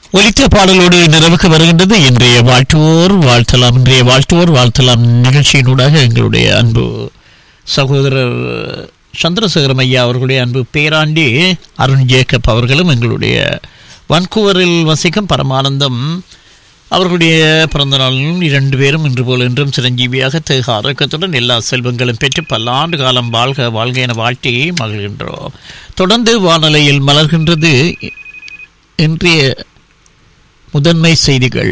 ஒலித்த பாடலோடு நிறைவுக்கு வருகின்றது இன்றைய வாழ்த்துவோர் வாழ்த்தலாம் இன்றைய வாழ்த்துவோர் வாழ்த்தலாம் நிகழ்ச்சியினூடாக எங்களுடைய அன்பு சகோதரர் சந்திரசேகரம் ஐயா அவர்களுடைய அன்பு பேராண்டி அருண் ஜேக்கப் அவர்களும் எங்களுடைய வன்கூவரில் வசிக்கும் பரமானந்தம் அவர்களுடைய பிறந்த நாளிலும் இரண்டு பேரும் இன்று போல் என்றும் சிரஞ்சீவியாக தேக ஆரோக்கியத்துடன் எல்லா செல்வங்களும் பெற்று பல்லாண்டு காலம் வாழ்க வாழ்க என வாழ்த்தி மகிழ்கின்றோம் தொடர்ந்து வானொலியில் மலர்கின்றது இன்றைய முதன்மை செய்திகள்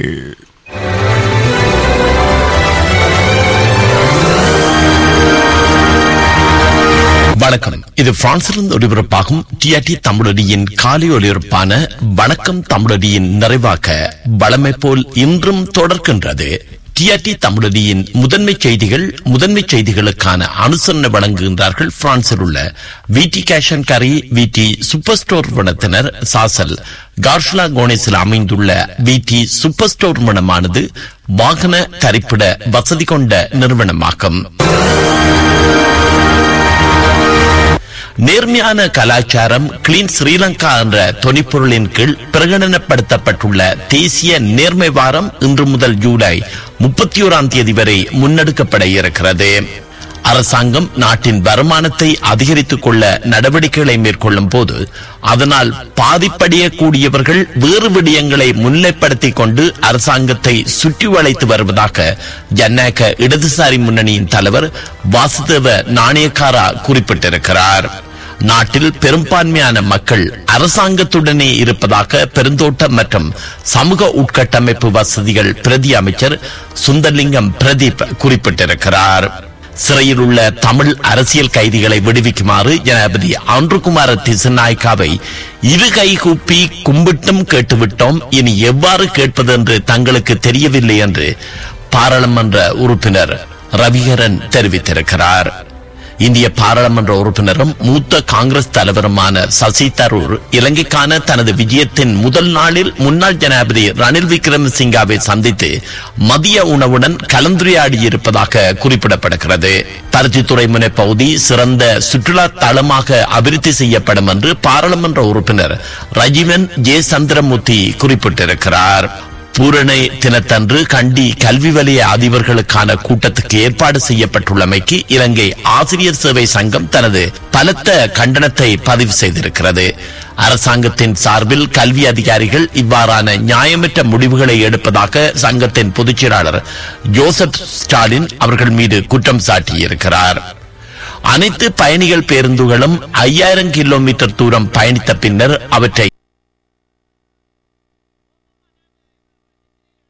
வணக்கம் இது பிரான்சிலிருந்து ஒளிபரப்பாகும் டிஆர்டி தமிழடியின் காலை ஒளிபரப்பான வணக்கம் தமிழடியின் நிறைவாக்க வளமை போல் இன்றும் தொடர்கின்றது டிஆர்டி தமிழடியின் முதன்மை செய்திகள் முதன்மை செய்திகளுக்கான அனுசரணை வழங்குகின்றார்கள் பிரான்சில் உள்ள விடி கேஷன் கரி விடி சூப்பர் ஸ்டோர் வனத்தினர் சாசல் கார்ஷ்லா கோனேஸில் அமைந்துள்ள விடி சூப்பர் ஸ்டோர் மனமானது வாகன தரிப்பிட வசதி கொண்ட நிறுவனமாகும் நேர்மையான கலாச்சாரம் கிளீன் ஸ்ரீலங்கா என்ற தொனிப்பொருளின் கீழ் பிரகடனப்படுத்தப்பட்டுள்ள தேசிய நேர்மை வாரம் இன்று முதல் ஜூலை முப்பத்தி ஓராம் தேதி வரை முன்னெடுக்கப்பட இருக்கிறது அரசாங்கம் நாட்டின் வருமானத்தை அதிகரித்துக் கொள்ள நடவடிக்கைகளை மேற்கொள்ளும் போது அதனால் பாதிப்படையக்கூடியவர்கள் வேறு விடயங்களை முன்னிலைப்படுத்திக் கொண்டு அரசாங்கத்தை சுற்றி வளைத்து வருவதாக ஜனநாயக இடதுசாரி முன்னணியின் தலைவர் வாசுதேவ நாணயக்காரா குறிப்பிட்டிருக்கிறார் நாட்டில் பெரும்பான்மையான மக்கள் அரசாங்கத்துடனே இருப்பதாக பெருந்தோட்ட மற்றும் சமூக உட்கட்டமைப்பு வசதிகள் பிரதி அமைச்சர் சுந்தர்லிங்கம் பிரதீப் குறிப்பிட்டிருக்கிறார் சிறையில் உள்ள தமிழ் அரசியல் கைதிகளை விடுவிக்குமாறு ஜனாதிபதி ஆண்டுகுமார திசநாயக்காவை இரு கை கூப்பி கும்பிட்டும் கேட்டுவிட்டோம் இனி எவ்வாறு கேட்பது என்று தங்களுக்கு தெரியவில்லை என்று பாராளுமன்ற உறுப்பினர் ரவிகரன் தெரிவித்திருக்கிறார் இந்திய பாராளுமன்ற உறுப்பினரும் மூத்த காங்கிரஸ் தலைவருமான சசி தரூர் இலங்கைக்கான தனது விஜயத்தின் முதல் நாளில் முன்னாள் ஜனாதிபதி ரணில் விக்ரமசிங்காவை சந்தித்து மதிய உணவுடன் கலந்துரையாடியிருப்பதாக குறிப்பிடப்படுகிறது பருத்தித்துறை முனை பகுதி சிறந்த சுற்றுலா தளமாக அபிவிருத்தி செய்யப்படும் என்று பாராளுமன்ற உறுப்பினர் ரஜீவன் ஜே சந்திரமூர்த்தி குறிப்பிட்டிருக்கிறார் பூரணை தினத்தன்று கண்டி கல்வி வலய அதிபர்களுக்கான கூட்டத்துக்கு ஏற்பாடு செய்யப்பட்டுள்ளமைக்கு இலங்கை ஆசிரியர் சேவை சங்கம் தனது பலத்த கண்டனத்தை பதிவு செய்திருக்கிறது அரசாங்கத்தின் சார்பில் கல்வி அதிகாரிகள் இவ்வாறான நியாயமற்ற முடிவுகளை எடுப்பதாக சங்கத்தின் பொதுச் செயலாளர் ஜோசப் ஸ்டாலின் அவர்கள் மீது குற்றம் சாட்டியிருக்கிறார் அனைத்து பயணிகள் பேருந்துகளும் ஐயாயிரம் கிலோமீட்டர் தூரம் பயணித்த பின்னர் அவற்றை